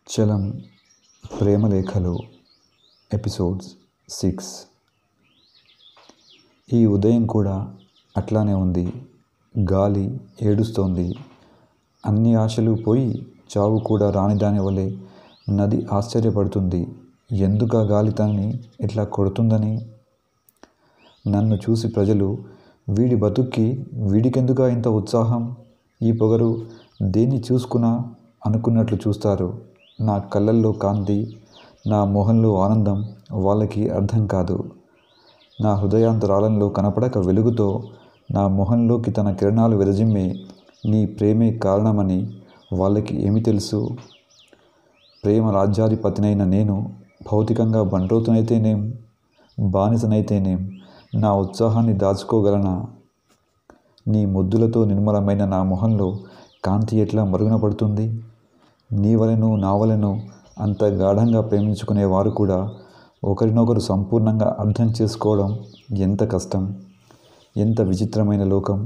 Chalam ప్రేమలేఖలు episodes six ఈ ఉదయం కూడా అట్లానే ఉంది గాలి ఏడుస్తోంది అన్ని ఆశలు పోయి చావు కూడా రానిదాని వలె నది ఆశ్చర్యపడుతుంది ఎందుకు ఆ గాలి తనని ఇట్లా కొడుతుందని నన్ను చూసి ప్రజలు వీడి బతుక్కి వీడికెందుకా ఇంత ఉత్సాహం ఈ పొగరు దేన్ని చూసుకున్నా అనుకున్నట్లు చూస్తారు నా కళ్ళల్లో కాంతి నా మొహంలో ఆనందం వాళ్ళకి అర్థం కాదు నా హృదయాంతరాళంలో కనపడక వెలుగుతో నా మొహంలోకి తన కిరణాలు విరజిమ్మే నీ ప్రేమే కారణమని వాళ్ళకి ఏమి తెలుసు ప్రేమ రాజ్యాధిపతినైన నేను భౌతికంగా బంట్రోతునైతేనేం బానిసనైతేనేం నా ఉత్సాహాన్ని దాచుకోగలనా నీ ముద్దులతో నిర్మలమైన నా మొహంలో కాంతి ఎట్లా మరుగున పడుతుంది నీ వలెను నా వలెను అంత గాఢంగా ప్రేమించుకునేవారు కూడా ఒకరినొకరు సంపూర్ణంగా అర్థం చేసుకోవడం ఎంత కష్టం ఎంత విచిత్రమైన లోకం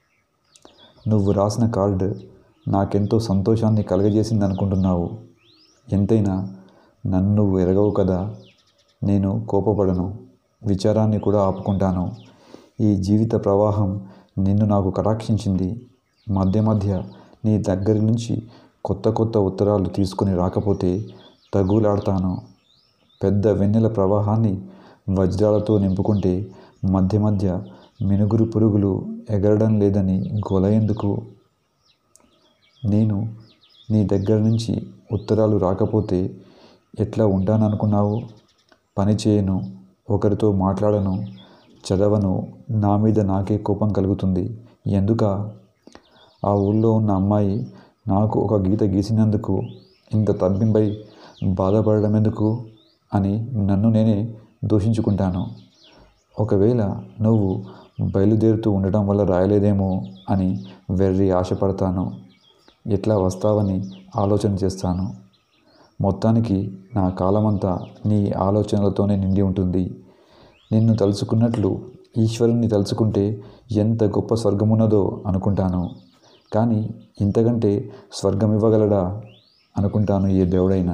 నువ్వు రాసిన కార్డు నాకెంతో సంతోషాన్ని కలగజేసింది అనుకుంటున్నావు ఎంతైనా నన్ను నువ్వు ఎరగవు కదా నేను కోపపడను విచారాన్ని కూడా ఆపుకుంటాను ఈ జీవిత ప్రవాహం నిన్ను నాకు కటాక్షించింది మధ్య మధ్య నీ దగ్గరి నుంచి కొత్త కొత్త ఉత్తరాలు తీసుకుని రాకపోతే తగులాడతాను పెద్ద వెన్నెల ప్రవాహాన్ని వజ్రాలతో నింపుకుంటే మధ్య మధ్య మినుగురు పురుగులు ఎగరడం లేదని గొల ఎందుకు నేను నీ దగ్గర నుంచి ఉత్తరాలు రాకపోతే ఎట్లా ఉంటాననుకున్నావు పని చేయను ఒకరితో మాట్లాడను చదవను నా మీద నాకే కోపం కలుగుతుంది ఎందుక ఆ ఊళ్ళో ఉన్న అమ్మాయి నాకు ఒక గీత గీసినందుకు ఇంత తబ్బింపై బాధపడడం ఎందుకు అని నన్ను నేనే దూషించుకుంటాను ఒకవేళ నువ్వు బయలుదేరుతూ ఉండటం వల్ల రాయలేదేమో అని వెర్రి ఆశపడతాను ఎట్లా వస్తావని ఆలోచన చేస్తాను మొత్తానికి నా కాలమంతా నీ ఆలోచనలతోనే నిండి ఉంటుంది నిన్ను తలుచుకున్నట్లు ఈశ్వరుణ్ణి తలుచుకుంటే ఎంత గొప్ప స్వర్గమున్నదో అనుకుంటాను కానీ ఇంతకంటే స్వర్గం ఇవ్వగలడా అనుకుంటాను ఏ దేవుడైనా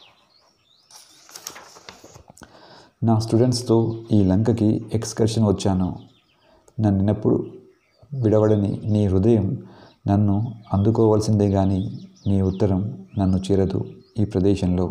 నా స్టూడెంట్స్తో ఈ లంకకి ఎక్స్కర్షన్ వచ్చాను నన్నెప్పుడు విడవడని నీ హృదయం నన్ను అందుకోవాల్సిందే కానీ నీ ఉత్తరం నన్ను చేరదు ఈ ప్రదేశంలో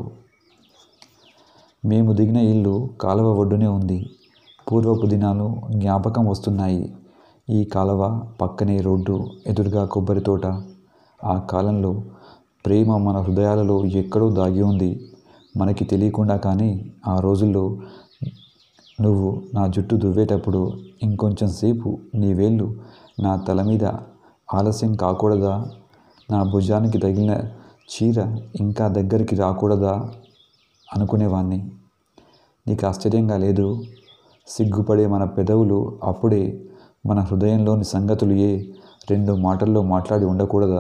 మేము దిగిన ఇల్లు కాలువ ఒడ్డునే ఉంది పూర్వపు దినాలు జ్ఞాపకం వస్తున్నాయి ఈ కాలువ పక్కనే రోడ్డు ఎదురుగా కొబ్బరి తోట ఆ కాలంలో ప్రేమ మన హృదయాలలో ఎక్కడో దాగి ఉంది మనకి తెలియకుండా కానీ ఆ రోజుల్లో నువ్వు నా జుట్టు దువ్వేటప్పుడు ఇంకొంచెం సేపు నీ వేళ్ళు నా తల మీద ఆలస్యం కాకూడదా నా భుజానికి తగిలిన చీర ఇంకా దగ్గరికి రాకూడదా అనుకునేవాణ్ణి నీకు ఆశ్చర్యంగా లేదు సిగ్గుపడే మన పెదవులు అప్పుడే మన హృదయంలోని సంగతులు ఏ రెండు మాటల్లో మాట్లాడి ఉండకూడదా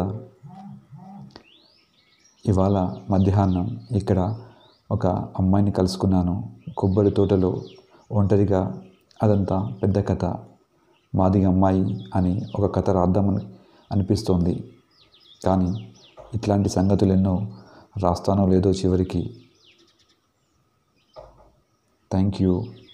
ఇవాళ మధ్యాహ్నం ఇక్కడ ఒక అమ్మాయిని కలుసుకున్నాను కొబ్బరి తోటలో ఒంటరిగా అదంతా పెద్ద కథ మాది అమ్మాయి అని ఒక కథ రాద్దామని అనిపిస్తోంది కానీ ఇట్లాంటి సంగతులు ఎన్నో రాస్తానో లేదో చివరికి థ్యాంక్ యూ